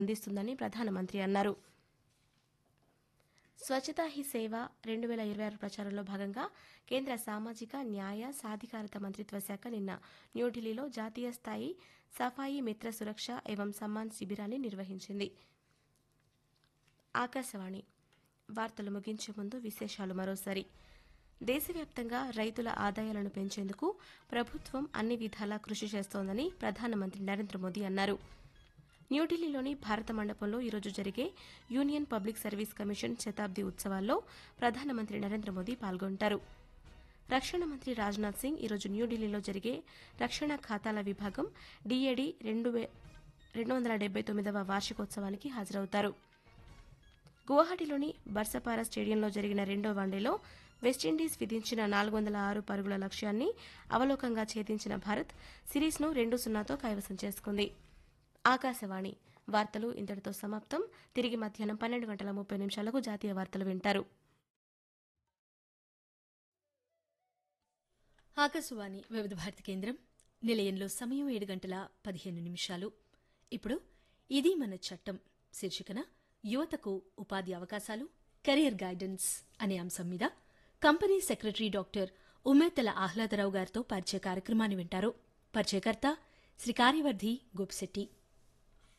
అందిస్తుందని ప్రధానమంత్రి అన్నారు స్వచ్ఛతా హీ సేవ రెండు వేల ఇరవై ఆరు ప్రచారంలో భాగంగా కేంద్ర సామాజిక న్యాయ సాధికారత మంత్రిత్వ శాఖ నిన్న న్యూఢిల్లీలో జాతీయ స్థాయి సఫాయి మిత్ర సురక్ష ఏవం సమ్మాన్ శిబిరాన్ని నిర్వహించింది ఆకాశవాణి వార్తలు ముగించే ముందు విశేషాలు మరోసారి దేశవ్యాప్తంగా రైతుల ఆదాయాలను పెంచేందుకు ప్రభుత్వం అన్ని విధాలా కృషి చేస్తోందని ప్రధానమంత్రి నరేంద్ర మోదీ అన్నారు న్యూఢిల్లీలోని భారత మండపంలో ఈరోజు జరిగే యూనియన్ పబ్లిక్ సర్వీస్ కమిషన్ శతాబ్ది ఉత్సవాల్లో ప్రధానమంత్రి నరేంద్ర మోదీ పాల్గొంటారు రక్షణ మంత్రి రాజ్నాథ్ సింగ్ ఈరోజు న్యూఢిల్లీలో జరిగే రక్షణ ఖాతాల విభాగం డీఏడీ రెండు వే రెండు వందల డెబ్బై తొమ్మిదవ వార్షికోత్సవానికి హాజరవుతారు గువాహటిలోని బర్సపారా స్టేడియంలో జరిగిన రెండో వన్డేలో వెస్టిండీస్ విధించిన నాలుగు వందల ఆరు పరుగుల లక్ష్యాన్ని అవలోకంగా ఛేదించిన భారత్ సిరీస్ను రెండు సున్నాతో కైవసం చేసుకుంది ఆకాశవాణి వార్తలు ఇంతటితో సమాప్తం తిరిగి మధ్యాహ్నం పన్నెండు గంటల ముప్పై నిమిషాలకు జాతీయ వార్తలు వింటారు ఆకాశవాణి వివిధ భారతి కేంద్రం నిలయంలో సమయం ఏడు గంటల పదిహేను నిమిషాలు ఇప్పుడు ఇది మన చట్టం శీర్షికన యువతకు ఉపాధి అవకాశాలు కెరియర్ గైడెన్స్ అనే అంశం మీద company secretary doctor Umetala Ahladarao గారితో పరిచయ కార్యక్రమాన్ని వింటారు పరిచయకర్త శ్రీ కార్యవర్ధి గోపిశెట్టి